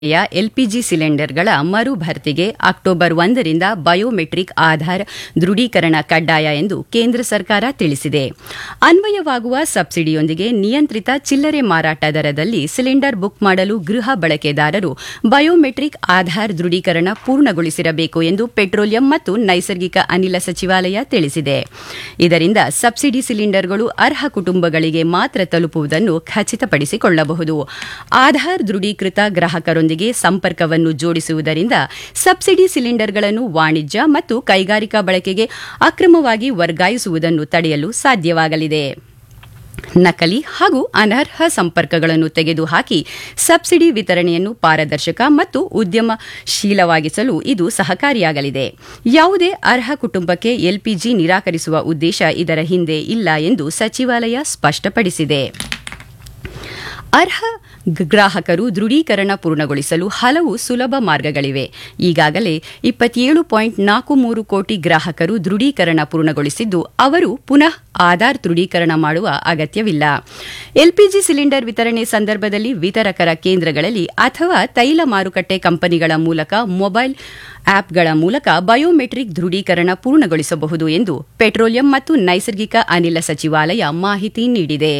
ಯ ಎಲ್ಪಿಜಿ ಸಿಲಿಂಡರ್ಗಳ ಮರು ಭರ್ತಿಗೆ ಅಕ್ಟೋಬರ್ ಒಂದರಿಂದ ಬಯೋಮೆಟ್ರಿಕ್ ಆಧಾರ್ ದೃಢೀಕರಣ ಕಡ್ಡಾಯ ಎಂದು ಕೇಂದ್ರ ಸರ್ಕಾರ ತಿಳಿಸಿದೆ ಅನ್ವಯವಾಗುವ ಸಬ್ಸಿಡಿಯೊಂದಿಗೆ ನಿಯಂತ್ರಿತ ಚಿಲ್ಲರೆ ಮಾರಾಟ ದರದಲ್ಲಿ ಸಿಲಿಂಡರ್ ಬುಕ್ ಮಾಡಲು ಗೃಹ ಬಳಕೆದಾರರು ಬಯೋಮೆಟ್ರಿಕ್ ಆಧಾರ್ ದೃಢೀಕರಣ ಪೂರ್ಣಗೊಳಿಸಿರಬೇಕು ಎಂದು ಪೆಟ್ರೋಲಿಯಂ ಮತ್ತು ನೈಸರ್ಗಿಕ ಅನಿಲ ಸಚಿವಾಲಯ ತಿಳಿಸಿದೆ ಇದರಿಂದ ಸಬ್ಸಿಡಿ ಸಿಲಿಂಡರ್ಗಳು ಅರ್ಹ ಕುಟುಂಬಗಳಿಗೆ ಮಾತ್ರ ತಲುಪುವುದನ್ನು ಖಚಿತಪಡಿಸಿಕೊಳ್ಳಬಹುದು ಆಧಾರ್ ದೃಢೀಕೃತ ಗ್ರಾಹಕರೊಂದಿಗೆ ಸಂಪರ್ಕವನ್ನು ಜೋಡಿಸುವುದರಿಂದ ಸಬ್ಸಿಡಿ ಸಿಲಿಂಡರ್ಗಳನ್ನು ವಾಣಿಜ್ಯ ಮತ್ತು ಕೈಗಾರಿಕಾ ಬಳಕೆಗೆ ಅಕ್ರಮವಾಗಿ ವರ್ಗಾಯಿಸುವುದನ್ನು ತಡೆಯಲು ಸಾಧ್ಯವಾಗಲಿದೆ ನಕಲಿ ಹಾಗೂ ಅನರ್ಹ ಸಂಪರ್ಕಗಳನ್ನು ತೆಗೆದುಹಾಕಿ ಸಬ್ಸಿಡಿ ವಿತರಣೆಯನ್ನು ಪಾರದರ್ಶಕ ಮತ್ತು ಉದ್ಯಮಶೀಲವಾಗಿಸಲು ಇದು ಸಹಕಾರಿಯಾಗಲಿದೆ ಯಾವುದೇ ಅರ್ಹ ಕುಟುಂಬಕ್ಕೆ ಎಲ್ಪಿಜಿ ನಿರಾಕರಿಸುವ ಉದ್ದೇಶ ಇದರ ಹಿಂದೆ ಇಲ್ಲ ಎಂದು ಸಚಿವಾಲಯ ಸ್ಪಷ್ಟಪಡಿಸಿದೆ ಅರ್ಹ ಗ್ರಾಹಕರು ದೃಢೀಕರಣ ಪೂರ್ಣಗೊಳಿಸಲು ಹಲವು ಸುಲಭ ಮಾರ್ಗಗಳಿವೆ ಈಗಾಗಲೇ ಇಪ್ಪತ್ತೇಳು ಪಾಯಿಂಟ್ ನಾಲ್ಕು ಮೂರು ಕೋಟಿ ಗ್ರಾಹಕರು ದೃಢೀಕರಣ ಪೂರ್ಣಗೊಳಿಸಿದ್ದು ಅವರು ಪುನಃ ಆಧಾರ್ ದೃಢೀಕರಣ ಮಾಡುವ ಅಗತ್ಯವಿಲ್ಲ ಎಲ್ಪಿಜಿ ಸಿಲಿಂಡರ್ ವಿತರಣೆ ಸಂದರ್ಭದಲ್ಲಿ ವಿತರಕರ ಕೇಂದ್ರಗಳಲ್ಲಿ ಅಥವಾ ತೈಲ ಮಾರುಕಟ್ಟೆ ಕಂಪನಿಗಳ ಮೂಲಕ ಮೊಬೈಲ್ ಆಪ್ಗಳ ಮೂಲಕ ಬಯೋಮೆಟ್ರಿಕ್ ದೃಢೀಕರಣ ಪೂರ್ಣಗೊಳಿಸಬಹುದು ಎಂದು ಪೆಟ್ರೋಲಿಯಂ ಮತ್ತು ನೈಸರ್ಗಿಕ ಅನಿಲ ಸಚಿವಾಲಯ ಮಾಹಿತಿ ನೀಡಿದೆ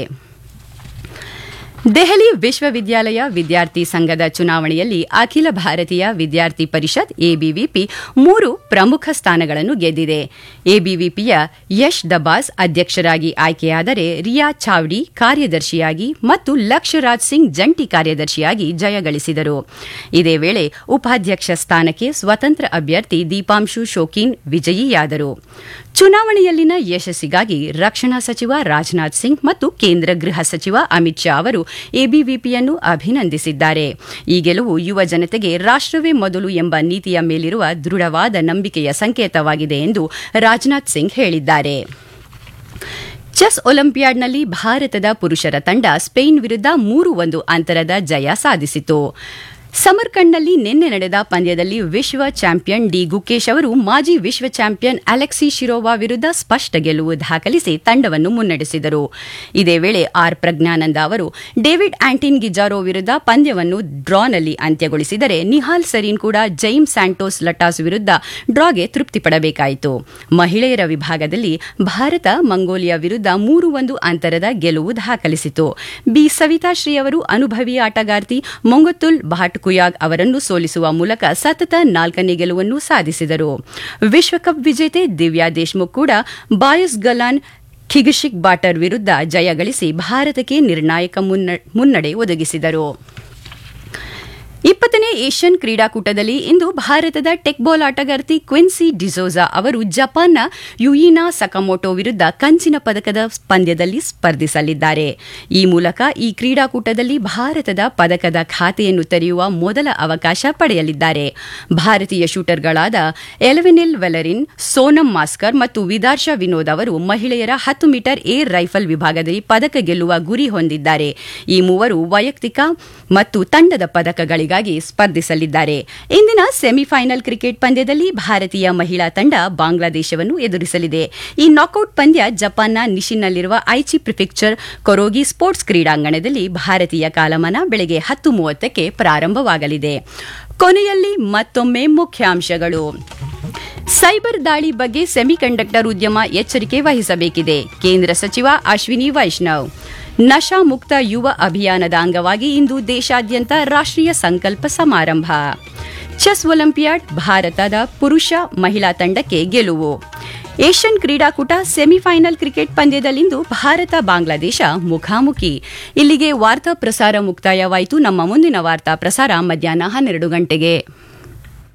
ದೆಹಲಿ ವಿಶ್ವವಿದ್ಯಾಲಯ ವಿದ್ಯಾರ್ಥಿ ಸಂಘದ ಚುನಾವಣೆಯಲ್ಲಿ ಅಖಿಲ ಭಾರತೀಯ ವಿದ್ಯಾರ್ಥಿ ಪರಿಷತ್ ಎಬಿವಿಪಿ ಮೂರು ಪ್ರಮುಖ ಸ್ಥಾನಗಳನ್ನು ಗೆದ್ದಿದೆ ಎಬಿವಿಪಿಯ ಯಶ್ ದಬಾಸ್ ಅಧ್ಯಕ್ಷರಾಗಿ ಆಯ್ಕೆಯಾದರೆ ರಿಯಾ ಚಾವ್ಡಿ ಕಾರ್ಯದರ್ಶಿಯಾಗಿ ಮತ್ತು ಲಕ್ಷರಾಜ್ ಸಿಂಗ್ ಜಂಟಿ ಕಾರ್ಯದರ್ಶಿಯಾಗಿ ಜಯಗಳಿಸಿದರು ಇದೇ ವೇಳೆ ಉಪಾಧ್ಯಕ್ಷ ಸ್ಥಾನಕ್ಕೆ ಸ್ವತಂತ್ರ ಅಭ್ಯರ್ಥಿ ದೀಪಾಂಶು ಶೋಕೀನ್ ವಿಜಯಿಯಾದರು ಚುನಾವಣೆಯಲ್ಲಿನ ಯಶಸ್ಸಿಗಾಗಿ ರಕ್ಷಣಾ ಸಚಿವ ರಾಜನಾಥ್ ಸಿಂಗ್ ಮತ್ತು ಕೇಂದ್ರ ಗೃಹ ಸಚಿವ ಅಮಿತ್ ಶಾ ಅವರು ಎಬಿವಿಪಿಯನ್ನು ಅಭಿನಂದಿಸಿದ್ದಾರೆ ಈ ಗೆಲುವು ಯುವ ಜನತೆಗೆ ರಾಷ್ಟವೇ ಮೊದಲು ಎಂಬ ನೀತಿಯ ಮೇಲಿರುವ ದೃಢವಾದ ನಂಬಿಕೆಯ ಸಂಕೇತವಾಗಿದೆ ಎಂದು ರಾಜನಾಥ್ ಸಿಂಗ್ ಹೇಳಿದ್ದಾರೆ ಚೆಸ್ ಒಲಿಂಪಿಯಾಡ್ನಲ್ಲಿ ಭಾರತದ ಪುರುಷರ ತಂಡ ಸ್ಪೇನ್ ವಿರುದ್ಧ ಮೂರು ಒಂದು ಅಂತರದ ಜಯ ಸಾಧಿಸಿತು ಸಮರ್ಕಂಡ್ನಲ್ಲಿ ನಿನ್ನೆ ನಡೆದ ಪಂದ್ಯದಲ್ಲಿ ವಿಶ್ವ ಚಾಂಪಿಯನ್ ಡಿ ಗುಕೇಶ್ ಅವರು ಮಾಜಿ ವಿಶ್ವ ಚಾಂಪಿಯನ್ ಅಲೆಕ್ಸಿ ಶಿರೋವಾ ವಿರುದ್ಧ ಸ್ಪಷ್ಟ ಗೆಲುವು ದಾಖಲಿಸಿ ತಂಡವನ್ನು ಮುನ್ನಡೆಸಿದರು ಇದೇ ವೇಳೆ ಆರ್ ಪ್ರಜ್ಞಾನಂದ ಅವರು ಡೇವಿಡ್ ಆಂಟಿನ್ ಗಿಜಾರೋ ವಿರುದ್ಧ ಪಂದ್ಯವನ್ನು ಡ್ರಾನಲ್ಲಿ ಅಂತ್ಯಗೊಳಿಸಿದರೆ ನಿಹಾಲ್ ಸರೀನ್ ಕೂಡ ಜೈಮ್ ಸ್ಯಾಂಟೋಸ್ ಲಟಾಸ್ ವಿರುದ್ಧ ಡ್ರಾಗೆ ತೃಪ್ತಿಪಡಬೇಕಾಯಿತು ಮಹಿಳೆಯರ ವಿಭಾಗದಲ್ಲಿ ಭಾರತ ಮಂಗೋಲಿಯಾ ವಿರುದ್ಧ ಮೂರು ಒಂದು ಅಂತರದ ಗೆಲುವು ದಾಖಲಿಸಿತು ಬಿ ಸವಿತಾಶ್ರೀ ಅವರು ಅನುಭವಿ ಆಟಗಾರ್ತಿ ಮೊಂಗತುಲ್ ಭಾಟ್ ಕುಯಾಗ್ ಅವರನ್ನು ಸೋಲಿಸುವ ಮೂಲಕ ಸತತ ನಾಲ್ಕನೇ ಗೆಲುವನ್ನು ಸಾಧಿಸಿದರು ವಿಶ್ವಕಪ್ ವಿಜೇತೆ ದಿವ್ಯಾ ದೇಶ್ಮುಖ್ ಕೂಡ ಬಾಯಸ್ ಗಲಾನ್ ಖಿಗಿಶಿಕ್ ಬಾಟರ್ ವಿರುದ್ಧ ಜಯ ಗಳಿಸಿ ಭಾರತಕ್ಕೆ ನಿರ್ಣಾಯಕ ಮುನ್ನಡೆ ಒದಗಿಸಿದರು ಇಪ್ಪತ್ತನೇ ಏಷ್ಯನ್ ಕ್ರೀಡಾಕೂಟದಲ್ಲಿ ಇಂದು ಭಾರತದ ಟೆಕ್ಬಾಲ್ ಆಟಗಾರ್ತಿ ಕ್ವಿನ್ಸಿ ಡಿಸೋಜಾ ಅವರು ಜಪಾನ್ನ ಯುಯಿನಾ ಸಕಮೋಟೋ ವಿರುದ್ಧ ಕಂಚಿನ ಪದಕದ ಪಂದ್ಯದಲ್ಲಿ ಸ್ಪರ್ಧಿಸಲಿದ್ದಾರೆ ಈ ಮೂಲಕ ಈ ಕ್ರೀಡಾಕೂಟದಲ್ಲಿ ಭಾರತದ ಪದಕದ ಖಾತೆಯನ್ನು ತೆರೆಯುವ ಮೊದಲ ಅವಕಾಶ ಪಡೆಯಲಿದ್ದಾರೆ ಭಾರತೀಯ ಶೂಟರ್ಗಳಾದ ಎಲೆವೆನಿಲ್ ವೆಲರಿನ್ ಸೋನಂ ಮಾಸ್ಕರ್ ಮತ್ತು ವಿದಾರ್ಶ ವಿನೋದ್ ಅವರು ಮಹಿಳೆಯರ ಹತ್ತು ಮೀಟರ್ ಏರ್ ರೈಫಲ್ ವಿಭಾಗದಲ್ಲಿ ಪದಕ ಗೆಲ್ಲುವ ಗುರಿ ಹೊಂದಿದ್ದಾರೆ ಈ ಮೂವರು ವೈಯಕ್ತಿಕ ಮತ್ತು ತಂಡದ ಪದಕಗಳಿಗೆ ಸ್ಪರ್ಧಿಸಲಿದ್ದಾರೆ ಇಂದಿನ ಸೆಮಿಫೈನಲ್ ಕ್ರಿಕೆಟ್ ಪಂದ್ಯದಲ್ಲಿ ಭಾರತೀಯ ಮಹಿಳಾ ತಂಡ ಬಾಂಗ್ಲಾದೇಶವನ್ನು ಎದುರಿಸಲಿದೆ ಈ ನಾಕೌಟ್ ಪಂದ್ಯ ಜಪಾನ್ನ ನಿಶಿನ್ನಲ್ಲಿರುವ ಐಚಿ ಪ್ರಿಫೆಕ್ಚರ್ ಕೊರೋಗಿ ಸ್ಪೋರ್ಟ್ಸ್ ಕ್ರೀಡಾಂಗಣದಲ್ಲಿ ಭಾರತೀಯ ಕಾಲಮಾನ ಬೆಳಗ್ಗೆ ಹತ್ತು ಮೂವತ್ತಕ್ಕೆ ಪ್ರಾರಂಭವಾಗಲಿದೆ ಕೊನೆಯಲ್ಲಿ ಮತ್ತೊಮ್ಮೆ ಮುಖ್ಯಾಂಶಗಳು ಸೈಬರ್ ದಾಳಿ ಬಗ್ಗೆ ಸೆಮಿಕಂಡಕ್ಟರ್ ಉದ್ಯಮ ಎಚ್ಚರಿಕೆ ವಹಿಸಬೇಕಿದೆ ಕೇಂದ್ರ ಸಚಿವ ಅಶ್ವಿನಿ ವೈಷ್ಣವ್ ನಶಾ ಮುಕ್ತ ಯುವ ಅಭಿಯಾನದ ಅಂಗವಾಗಿ ಇಂದು ದೇಶಾದ್ಯಂತ ರಾಷ್ಟ್ರೀಯ ಸಂಕಲ್ಪ ಸಮಾರಂಭ ಚೆಸ್ ಒಲಿಂಪಿಯಾಡ್ ಭಾರತದ ಪುರುಷ ಮಹಿಳಾ ತಂಡಕ್ಕೆ ಗೆಲುವು ಏಷ್ಯನ್ ಕ್ರೀಡಾಕೂಟ ಸೆಮಿಫೈನಲ್ ಕ್ರಿಕೆಟ್ ಪಂದ್ಯದಲ್ಲಿಂದು ಭಾರತ ಬಾಂಗ್ಲಾದೇಶ ಮುಖಾಮುಖಿ ಇಲ್ಲಿಗೆ ವಾರ್ತಾ ಪ್ರಸಾರ ಮುಕ್ತಾಯವಾಯಿತು ನಮ್ಮ ಮುಂದಿನ ವಾರ್ತಾ ಪ್ರಸಾರ ಮಧ್ಯಾಹ್ನ ಹನ್ನೆರಡು ಗಂಟೆಗೆ